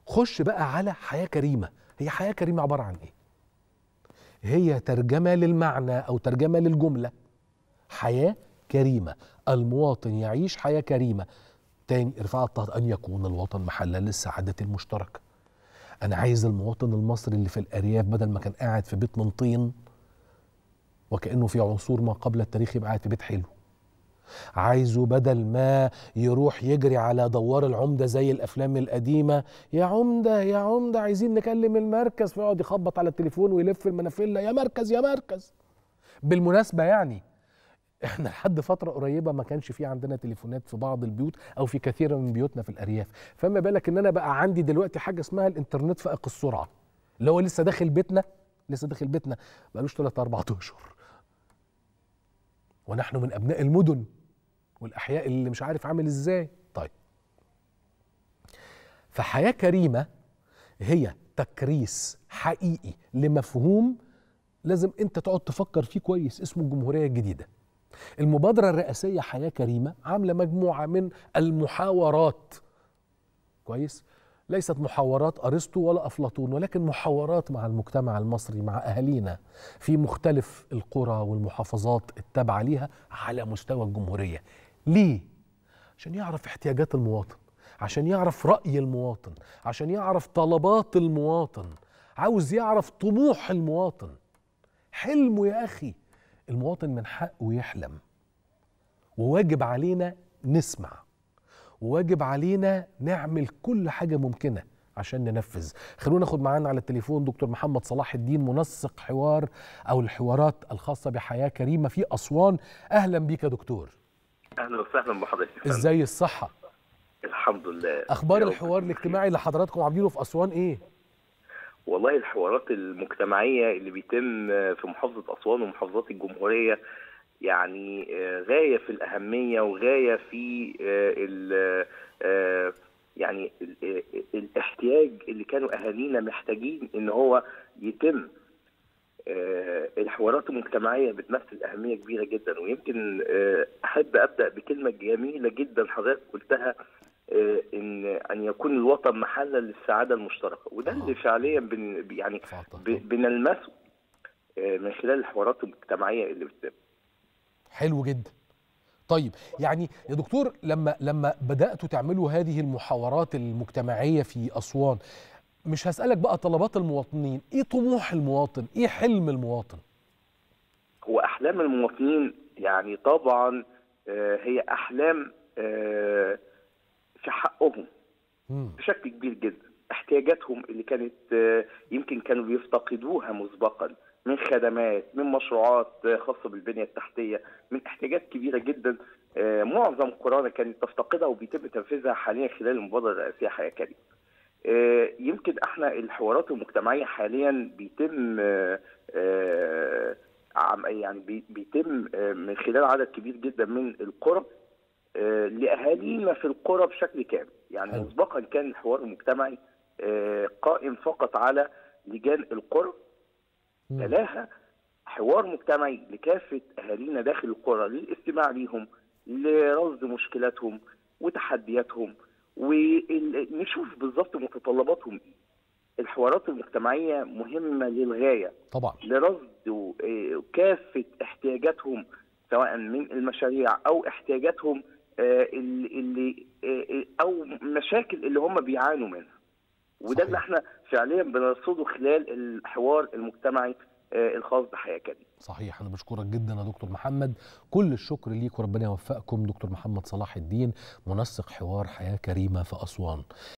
خش بقى على حياه كريمه هي حياه كريمه عباره عن ايه هي ترجمه للمعنى او ترجمه للجمله حياه كريمه المواطن يعيش حياه كريمه تاني ارفع الطهر ان يكون الوطن محلا للسعاده المشتركه انا عايز المواطن المصري اللي في الارياف بدل ما كان قاعد في بيت من طين وكانه في عصور ما قبل التاريخ يبقى قاعد في بيت حلو عايزه بدل ما يروح يجري على دوار العمدة زي الأفلام القديمة يا عمدة يا عمدة عايزين نكلم المركز فيقعد يخبط على التليفون ويلف المنافلة يا مركز يا مركز بالمناسبة يعني احنا لحد فترة قريبة ما كانش في عندنا تليفونات في بعض البيوت او في كثير من بيوتنا في الارياف فما بالك ان انا بقى عندي دلوقتي حاجة اسمها الانترنت فائق السرعة اللي هو لسه داخل بيتنا لسه داخل بيتنا بقالوش 3 4 اشهر ونحن من ابناء المدن والاحياء اللي مش عارف عامل ازاي طيب فحياه كريمه هي تكريس حقيقي لمفهوم لازم انت تقعد تفكر فيه كويس اسمه الجمهوريه الجديده المبادره الرئاسيه حياه كريمه عامله مجموعه من المحاورات كويس ليست محاورات ارسطو ولا افلاطون ولكن محاورات مع المجتمع المصري مع اهالينا في مختلف القرى والمحافظات التابعه ليها على مستوى الجمهوريه ليه عشان يعرف احتياجات المواطن عشان يعرف راي المواطن عشان يعرف طلبات المواطن عاوز يعرف طموح المواطن حلمه يا اخي المواطن من حقه يحلم وواجب علينا نسمع وواجب علينا نعمل كل حاجة ممكنة عشان ننفذ خلونا ناخد معانا على التليفون دكتور محمد صلاح الدين منسق حوار أو الحوارات الخاصة بحياة كريمة في أسوان أهلا بيك يا دكتور اهلا وسهلا بحضرتك ازاي الصحة الحمد لله أخبار يا رب الحوار تكون الاجتماعي اللي حضراتكم عاملينه في أسوان إيه والله الحوارات المجتمعية اللي بيتم في محافظة أسوان ومحافظات الجمهورية يعني آه، غاية في الأهمية وغاية في آه، ال- آه، يعني ال- آه، الاحتياج اللي كانوا أهالينا محتاجين إن هو يتم آه، الحوارات المجتمعية بتمثل أهمية كبيرة جدا ويمكن آه، أحب أبدأ بكلمة جميلة جدا حضرتك قلتها آه، إن أن يكون الوطن محلا للسعادة المشتركة وده آه. اللي فعليا بن يعني اتفضل. ب- بنلمسه آه، من خلال الحوارات المجتمعية اللي بتتم حلو جدا طيب يعني يا دكتور لما لما بدأتوا تعملوا هذه المحاورات المجتمعية في أسوان مش هسألك بقى طلبات المواطنين ايه طموح المواطن ايه حلم المواطن هو احلام المواطنين يعني طبعا آه، هي احلام آه، في حقهم مم. بشكل كبير جدا احتياجاتهم اللي كانت آه، يمكن كانوا بيفتقدوها مسبقا من خدمات من مشروعات آه، خاصه بالبنيه التحتيه من احتياجات كبيره جدا آه، معظم قرانا كانت تفتقدها وبيتم تنفيذها حاليا خلال المبادره الرئاسيه حياه كريمه. آه، يمكن احنا الحوارات المجتمعيه حاليا بيتم آه، آه، عم- يعني بي- بيتم آه، من خلال عدد كبير جدا من القرى آه، لاهالينا في القرى بشكل كامل يعني حلو. مسبقا كان الحوار المجتمعي آه، قائم فقط على لجان القرى مم. تلاها حوار مجتمعي لكافه اهالينا داخل القرى للاستماع ليهم لرصد مشكلاتهم وتحدياتهم ونشوف بالظبط متطلباتهم ايه الحوارات المجتمعيه مهمه للغايه طبعا لرصد آه، كافه احتياجاتهم سواء من المشاريع او احتياجاتهم آه، اللي اللي آه، او مشاكل اللي هم بيعانوا منها وده صحيح. اللي احنا فعليا بنرصده خلال الحوار المجتمعي آه، الخاص بحياه كريمه صحيح انا بشكرك جدا يا دكتور محمد كل الشكر ليك وربنا يوفقكم دكتور محمد صلاح الدين منسق حوار حياة كريمة في أسوان